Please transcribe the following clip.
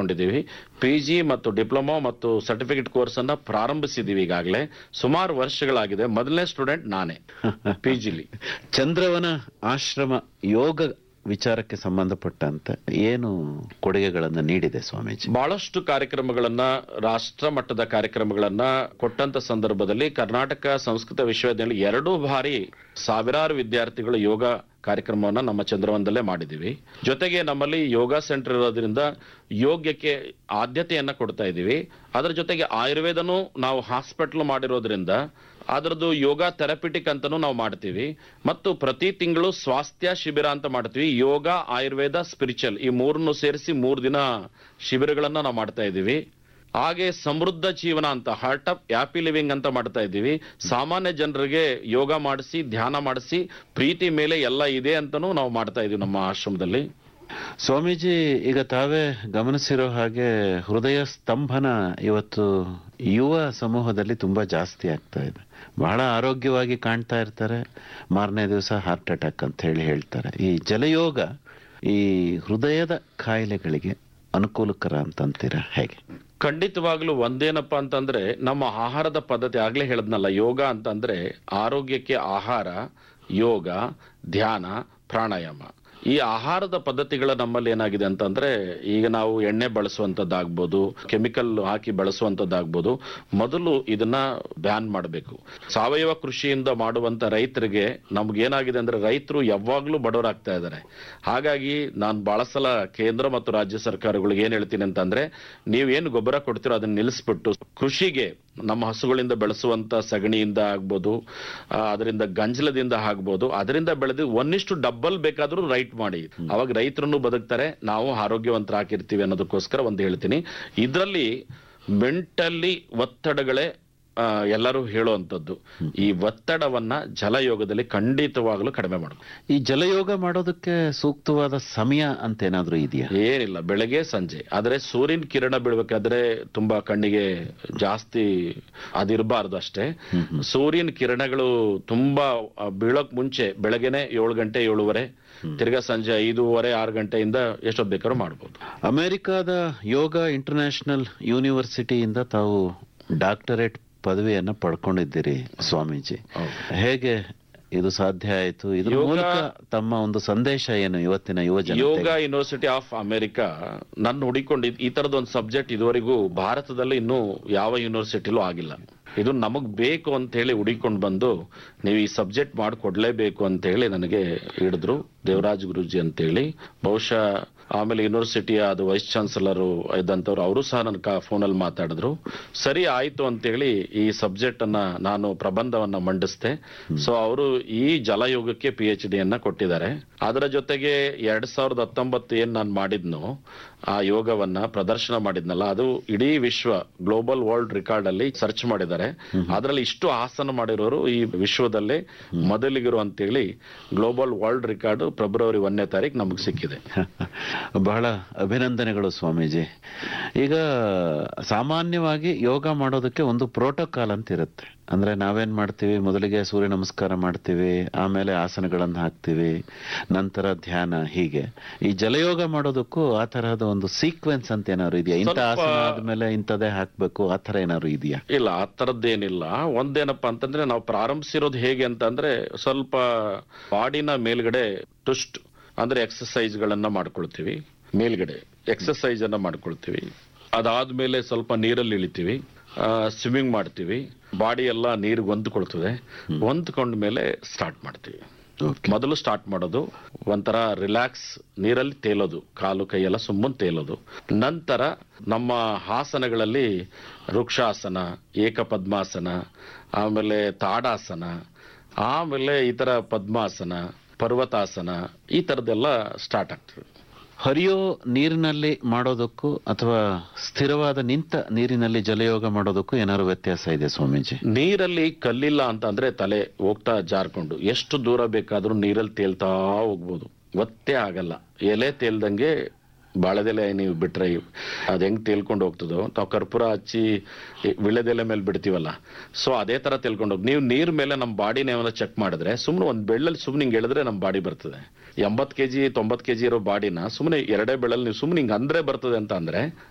ಮಾಡ್ಕೊಂಡಿದ್ದೀವಿ P G ಮತ್ತು diploma ಮತ್ತು ಸರ್ಟಿಫಿಕೇಟ್ ಕೋರ್ಸ್ ಅನ್ನ ಪ್ರಾರಂಭಿಸಿದ್ದೀವಿ ಈಗಾಗಲೇ ಸುಮಾರು ವರ್ಷಗಳಾಗಿದೆ ಮೊದಲನೇ ಸ್ಟೂಡೆಂಟ್ ನಾನೇ ಪಿ ಜಿಲಿ ಚಂದ್ರವನ ಆಶ್ರಮ ಯೋಗ ವಿಚಾರಕ್ಕೆ ಸಂಬಂಧಪಟ್ಟಂತೆ ಏನು ಕೊಡುಗೆಗಳನ್ನು ನೀಡಿದೆ ಸ್ವಾಮೀಜಿ ಬಹಳಷ್ಟು ಕಾರ್ಯಕ್ರಮಗಳನ್ನ ರಾಷ್ಟ್ರ ಮಟ್ಟದ ಕಾರ್ಯಕ್ರಮಗಳನ್ನ ಕೊಟ್ಟಂತ ಸಂದರ್ಭದಲ್ಲಿ ಕರ್ನಾಟಕ ಸಂಸ್ಕೃತ ವಿಶ್ವವಿದ್ಯಾಲಯ ಎರಡೂ ಬಾರಿ ಸಾವಿರಾರು ವಿದ್ಯಾರ್ಥಿಗಳು ಯೋಗ ಕಾರ್ಯಕ್ರಮವನ್ನ ನಮ್ಮ ಚಂದ್ರವನದಲ್ಲೇ ಮಾಡಿದ್ದೀವಿ ಜೊತೆಗೆ ನಮ್ಮಲ್ಲಿ ಯೋಗ ಸೆಂಟರ್ ಇರೋದ್ರಿಂದ ಯೋಗ್ಯಕ್ಕೆ ಆದ್ಯತೆಯನ್ನ ಕೊಡ್ತಾ ಇದ್ದೀವಿ ಅದರ ಜೊತೆಗೆ ಆಯುರ್ವೇದನೂ ನಾವು ಹಾಸ್ಪಿಟಲ್ ಮಾಡಿರೋದ್ರಿಂದ ಅದರದ್ದು ಯೋಗ ಥೆರಪಿಟಿಕ್ ಅಂತಾನೂ ನಾವು ಮಾಡ್ತೀವಿ ಮತ್ತು ಪ್ರತಿ ತಿಂಗಳು ಸ್ವಾಸ್ಥ್ಯ ಶಿಬಿರ ಅಂತ ಮಾಡ್ತೀವಿ ಯೋಗ ಆಯುರ್ವೇದ ಸ್ಪಿರಿಚುವಲ್ ಈ ಮೂರನ್ನು ಸೇರಿಸಿ ಮೂರು ದಿನ ಶಿಬಿರಗಳನ್ನ ನಾವು ಮಾಡ್ತಾ ಇದ್ದೀವಿ ಹಾಗೆ ಸಮೃದ್ಧ ಜೀವನ ಅಂತ ಹಾರ್ಟ್ ಆಫ್ ಹ್ಯಾಪಿ ಲಿವಿಂಗ್ ಅಂತ ಮಾಡ್ತಾ ಇದ್ದೀವಿ ಸಾಮಾನ್ಯ ಜನರಿಗೆ ಯೋಗ ಮಾಡಿಸಿ ಧ್ಯಾನ ಮಾಡಿಸಿ ಪ್ರೀತಿ ಮೇಲೆ ಎಲ್ಲ ಇದೆ ಅಂತಾನೂ ನಾವು ಮಾಡ್ತಾ ಇದೀವಿ ನಮ್ಮ ಆಶ್ರಮದಲ್ಲಿ ಸ್ವಾಮೀಜಿ ಈಗ ತಾವೇ ಗಮನಿಸಿರೋ ಹಾಗೆ ಹೃದಯ ಸ್ತಂಭನ ಇವತ್ತು ಯುವ ಸಮೂಹದಲ್ಲಿ ತುಂಬಾ ಜಾಸ್ತಿ ಆಗ್ತಾ ಇದೆ ಬಹಳ ಆರೋಗ್ಯವಾಗಿ ಕಾಣ್ತಾ ಇರ್ತಾರೆ ಮಾರನೇ ದಿವಸ ಹಾರ್ಟ್ ಅಟ್ಯಾಕ್ ಅಂತ ಹೇಳಿ ಹೇಳ್ತಾರೆ ಈ ಜಲಯೋಗ ಈ ಹೃದಯದ ಕಾಯಿಲೆಗಳಿಗೆ ಅನುಕೂಲಕರ ಅಂತಂತೀರಾ ಹೇಗೆ ಖಂಡಿತವಾಗ್ಲೂ ಒಂದೇನಪ್ಪ ಅಂತಂದ್ರೆ ನಮ್ಮ ಆಹಾರದ ಪದ್ಧತಿ ಆಗ್ಲೇ ಹೇಳದ್ನಲ್ಲ ಯೋಗ ಅಂತಂದ್ರೆ ಆರೋಗ್ಯಕ್ಕೆ ಆಹಾರ ಯೋಗ ಧ್ಯಾನ ಪ್ರಾಣಾಯಾಮ ಈ ಆಹಾರದ ಪದ್ಧತಿಗಳ ನಮ್ಮಲ್ಲಿ ಏನಾಗಿದೆ ಅಂತಂದ್ರೆ ಈಗ ನಾವು ಎಣ್ಣೆ ಬಳಸುವಂತದ್ದಾಗ್ಬೋದು ಕೆಮಿಕಲ್ ಹಾಕಿ ಬಳಸುವಂತದ್ದಾಗ್ಬೋದು ಮೊದಲು ಇದನ್ನ ಬ್ಯಾನ್ ಮಾಡಬೇಕು ಸಾವಯವ ಕೃಷಿಯಿಂದ ಮಾಡುವಂತ ರೈತರಿಗೆ ನಮ್ಗೇನಾಗಿದೆ ಅಂದ್ರೆ ರೈತರು ಯಾವಾಗ್ಲೂ ಬಡವರಾಗ್ತಾ ಇದ್ದಾರೆ ಹಾಗಾಗಿ ನಾನು ಬಹಳ ಸಲ ಕೇಂದ್ರ ಮತ್ತು ರಾಜ್ಯ ಸರ್ಕಾರಗಳಿಗೆ ಏನ್ ಹೇಳ್ತೀನಿ ಅಂತಂದ್ರೆ ನೀವೇನು ಗೊಬ್ಬರ ಕೊಡ್ತೀರೋ ಅದನ್ನ ನಿಲ್ಲಿಸ್ಬಿಟ್ಟು ಕೃಷಿಗೆ ನಮ್ಮ ಹಸುಗಳಿಂದ ಬೆಳೆಸುವಂತ ಸಗಣಿಯಿಂದ ಆಗ್ಬೋದು ಆ, ಅದರಿಂದ ಗಂಜಲದಿಂದ ಆಗ್ಬೋದು ಅದರಿಂದ ಬೆಳೆದು ಒಂದಿಷ್ಟು ಡಬ್ಬಲ್ ಬೇಕಾದ್ರೂ ರೈಟ್ ಮಾಡಿ ಅವಾಗ ರೈತರನ್ನು ಬದುಕ್ತಾರೆ ನಾವು ಆರೋಗ್ಯವಂತರಾಗಿರ್ತೀವಿ ಅನ್ನೋದಕ್ಕೋಸ್ಕರ ಒಂದು ಹೇಳ್ತೀನಿ ಇದರಲ್ಲಿ ಮೆಂಟಲಿ ಒತ್ತಡಗಳೇ ಆ, ಎಲ್ಲರೂ ಹೇಳುವಂಥದ್ದು ಈ ಒತ್ತಡವನ್ನ ಜಲಯೋಗದಲ್ಲಿ ಖಂಡಿತವಾಗ್ಲೂ ಕಡಿಮೆ ಮಾಡಬೇಕು ಈ ಜಲಯೋಗ ಮಾಡೋದಕ್ಕೆ ಸೂಕ್ತವಾದ ಸಮಯ ಅಂತ ಏನಾದ್ರೂ ಇದೆಯಾ ಏನಿಲ್ಲ ಬೆಳಗ್ಗೆ ಸಂಜೆ ಆದ್ರೆ ಸೂರ್ಯನ ಕಿರಣ ಬೀಳ್ಬೇಕಾದ್ರೆ ತುಂಬಾ ಕಣ್ಣಿಗೆ ಜಾಸ್ತಿ ಅದಿರಬಾರ್ದು ಅಷ್ಟೇ ಸೂರ್ಯನ ಕಿರಣಗಳು ತುಂಬಾ ಆ, ಬೀಳೋಕ್ ಮುಂಚೆ ಬೆಳಗ್ಗೆನೆ ಏಳು ಗಂಟೆ ಏಳುವರೆ ತಿರ್ಗಾ ಸಂಜೆ ಐದೂವರೆ ಆರು ಗಂಟೆಯಿಂದ ಎಷ್ಟೊತ್ತು ಬೇಕಾದ್ರೂ ಮಾಡ್ಬೋದು ಅಮೆರಿಕಾದ ಯೋಗ ಇಂಟರ್ನ್ಯಾಷನಲ್ ಯೂನಿವರ್ಸಿಟಿಯಿಂದ ತಾವು ಡಾಕ್ಟರೇಟ್ ಪದವಿಯನ್ನ ಪಡ್ಕೊಂಡಿದ್ದೀರಿ ಸ್ವಾಮೀಜಿ ಹೌದು. ಹೇಗೆ ಇದು ಸಾಧ್ಯ ಆಯ್ತು ಇದ್ರ ಯೋಗ- ಮೂಲಕ ತಮ್ಮ ಒಂದು ಸಂದೇಶ ಏನು ಇವತ್ತಿನ ಯುವ ಯೋಗ ಜನತೆ ಯೂನಿವರ್ಸಿಟಿ ಆಫ್ ಅಮೆರಿಕಾ ನನ್ನ ಹುಡಿಕೊಂಡು ಈ ತರದ ಒಂದು ಸಬ್ಜೆಕ್ಟ್ ಇದುವರೆಗೂ ಭಾರತದಲ್ಲಿ ಇನ್ನೂ ಯಾವ ಯೂನಿವರ್ಸಿಟಿಲೂ ಆಗಿಲ್ಲ ಇದು ನಮಗ್ ಬೇಕು ಅಂತ ಹೇಳಿ ಹುಡಿಕೊಂಡು ಬಂದು ನೀವು ಈ ಸಬ್ಜೆಕ್ಟ್ ಮಾಡಿಕೊಡ್ಲೇಬೇಕು ಅಂತ ಹೇಳಿ ನನಗೆ ಹಿಡಿದ್ರು ದೇವರಾಜ್ ಗುರುಜಿ ಅಂತ ಹೇಳಿ ಬಹುಶಃ ಆಮೇಲೆ ಯೂನಿವರ್ಸಿಟಿಯ ಅದು ವೈಸ್ ಚಾನ್ಸಲರ್ ಇದ್ದಂಥವ್ರು ಅವರು ಸಹ ನನ್ನ ಫೋನಲ್ಲಿ ಮಾತಾಡಿದ್ರು ಸರಿ ಆಯ್ತು ಅಂತೇಳಿ ಈ ಸಬ್ಜೆಕ್ಟ್ ಅನ್ನ ನಾನು ಪ್ರಬಂಧವನ್ನ ಮಂಡಿಸ್ದೆ ಸೊ ಅವರು ಈ ಜಲಯೋಗಕ್ಕೆ ಪಿ ಎಚ್ ಡಿಯನ್ನ ಕೊಟ್ಟಿದ್ದಾರೆ ಅದರ ಜೊತೆಗೆ ಎರಡ್ ಸಾವಿರದ ಹತ್ತೊಂಬತ್ತು ಏನ್ ನಾನು ಮಾಡಿದ್ನು ಆ ಯೋಗವನ್ನ ಪ್ರದರ್ಶನ ಮಾಡಿದ್ನಲ್ಲ ಅದು ಇಡೀ ವಿಶ್ವ ಗ್ಲೋಬಲ್ ವರ್ಲ್ಡ್ ರೆಕಾರ್ಡ್ ಅಲ್ಲಿ ಸರ್ಚ್ ಮಾಡಿದ್ದಾರೆ ಅದರಲ್ಲಿ ಇಷ್ಟು ಆಸನ ಮಾಡಿರೋರು ಈ ವಿಶ್ವದಲ್ಲೇ ಮೊದಲಿಗರು ಅಂತೇಳಿ ಗ್ಲೋಬಲ್ ವರ್ಲ್ಡ್ ರೆಕಾರ್ಡ್ ಫೆಬ್ರವರಿ ಒಂದನೇ ತಾರೀಕು ನಮಗೆ ಸಿಕ್ಕಿದೆ ಬಹಳ ಅಭಿನಂದನೆಗಳು ಸ್ವಾಮೀಜಿ ಈಗ ಸಾಮಾನ್ಯವಾಗಿ ಯೋಗ ಮಾಡೋದಕ್ಕೆ ಒಂದು ಪ್ರೋಟೋಕಾಲ್ ಅಂತ ಇರುತ್ತೆ ಅಂದ್ರೆ ನಾವೇನ್ ಮಾಡ್ತೀವಿ ಮೊದಲಿಗೆ ಸೂರ್ಯ ನಮಸ್ಕಾರ ಮಾಡ್ತೀವಿ ಆಮೇಲೆ ಆಸನಗಳನ್ನು ಹಾಕ್ತೀವಿ ನಂತರ ಧ್ಯಾನ ಹೀಗೆ ಈ ಜಲಯೋಗ ಮಾಡೋದಕ್ಕೂ ಆ ತರಹದ ಒಂದು ಸೀಕ್ವೆನ್ಸ್ ಅಂತ ಏನಾದ್ರು ಇದೆಯಾ ಇಂಥ ಸ್ವಲ್ಪ- ಆಸನ ಆದ್ಮೇಲೆ ಇಂಥದೇ ಹಾಕ್ಬೇಕು ಆ ತರ ಏನಾದ್ರು ಇದೆಯಾ ಇಲ್ಲ ಆ ಥರದ್ದೇನಿಲ್ಲ ಒಂದೇನಪ್ಪ ಅಂತಂದ್ರೆ ನಾವು ಪ್ರಾರಂಭಿಸಿರೋದು ಹೇಗೆ ಅಂತಂದ್ರೆ ಸ್ವಲ್ಪ ಬಾಡಿನ ಮೇಲ್ಗಡೆ ಟುಸ್ಟ್ ಅಂದ್ರೆ ಎಕ್ಸಸೈಸ್ ಗಳನ್ನ ಮಾಡ್ಕೊಳ್ತೀವಿ ಮೇಲ್ಗಡೆ ಎಕ್ಸಸೈಸ್ ಅನ್ನ ಮಾಡ್ಕೊಳ್ತೀವಿ ಅದಾದ್ಮೇಲೆ ಸ್ವಲ್ಪ ನೀರಲ್ಲಿ ಇಳಿತೀವಿ ಸ್ವಿಮ್ಮಿಂಗ್ ಮಾಡ್ತೀವಿ ಬಾಡಿ ಎಲ್ಲ ನೀರಿಗೆ ಹೊಂದ್ಕೊಳ್ತದೆ ಹೊಂದ್ಕೊಂಡ ಮೇಲೆ ಸ್ಟಾರ್ಟ್ ಮಾಡ್ತೀವಿ ಮೊದಲು ಸ್ಟಾರ್ಟ್ ಮಾಡೋದು ಒಂಥರ ರಿಲ್ಯಾಕ್ಸ್ ನೀರಲ್ಲಿ ತೇಲೋದು ಕಾಲು ಕೈಯೆಲ್ಲ ಸುಮ್ಮನೆ ತೇಲೋದು ನಂತರ ನಮ್ಮ ಆಸನಗಳಲ್ಲಿ ವೃಕ್ಷಾಸನ ಏಕಪದ್ಮಾಸನ ಆಮೇಲೆ ತಾಡಾಸನ ಆಮೇಲೆ ಈ ತರ ಪದ್ಮಾಸನ ಪರ್ವತಾಸನ ಈ ತರದೆಲ್ಲ ಸ್ಟಾರ್ಟ್ ಆಗ್ತದೆ ಹರಿಯೋ ನೀರಿನಲ್ಲಿ ಮಾಡೋದಕ್ಕೂ ಅಥವಾ ಸ್ಥಿರವಾದ ನಿಂತ ನೀರಿನಲ್ಲಿ ಜಲಯೋಗ ಮಾಡೋದಕ್ಕೂ ಏನಾದ್ರು ವ್ಯತ್ಯಾಸ ಇದೆ ಸ್ವಾಮೀಜಿ ನೀರಲ್ಲಿ ಕಲ್ಲಿಲ್ಲ ಅಂತ ಅಂದ್ರೆ ತಲೆ ಹೋಗ್ತಾ ಜಾರ್ಕೊಂಡು ಎಷ್ಟು ದೂರ ಬೇಕಾದ್ರೂ ನೀರಲ್ಲಿ ತೇಲ್ತಾ ಹೋಗ್ಬೋದು ಒತ್ತೇ ಆಗಲ್ಲ ಎಲೆ ತೇಲ್ದಂಗೆ ಬಾಳೆದೆಲೆ ನೀವು ಬಿಟ್ರೆ ಅದ್ ಹೆಂಗ್ ತೇಲ್ಕೊಂಡು ಹೋಗ್ತದೋ ನಾವು ಕರ್ಪೂರ ಹಚ್ಚಿ ಈ ವಿಳ್ಯದೆಲೆ ಮೇಲೆ ಬಿಡ್ತೀವಲ್ಲ ಸೊ ಅದೇ ತರ ತೇಲ್ಕೊಂಡು ಹೋಗಿ ನೀವು ನೀರ್ ಮೇಲೆ ನಮ್ಮ ಬಾಡಿನ ಏನಾದ್ರು ಚೆಕ್ ಮಾಡಿದ್ರೆ ಸುಮ್ಮನೆ ಒಂದ್ ಬೆಳ್ಳಲ್ಲಿ ಸುಮ್ಮನೆ ಹಿಂಗ್ ಎಳೆದ್ರೆ ನಮ್ಮ ಬಾಡಿ ಬರ್ತದೆ ಎಂಬತ್ ಕೆಜಿ ತೊಂಬತ್ ಕೆಜಿ ಇರೋ ಬಾಡಿನ ಸುಮ್ಮನೆ ಎರಡೇ ಬೆಳ್ಳಲ್ಲಿ ನೀವು ಸುಮ್ಮನೆ ಹಿಂಗ್ ಅಂದ್ರೆ ಬರ್ತದೆ ಅಂತ ಅಂದ್ರೆ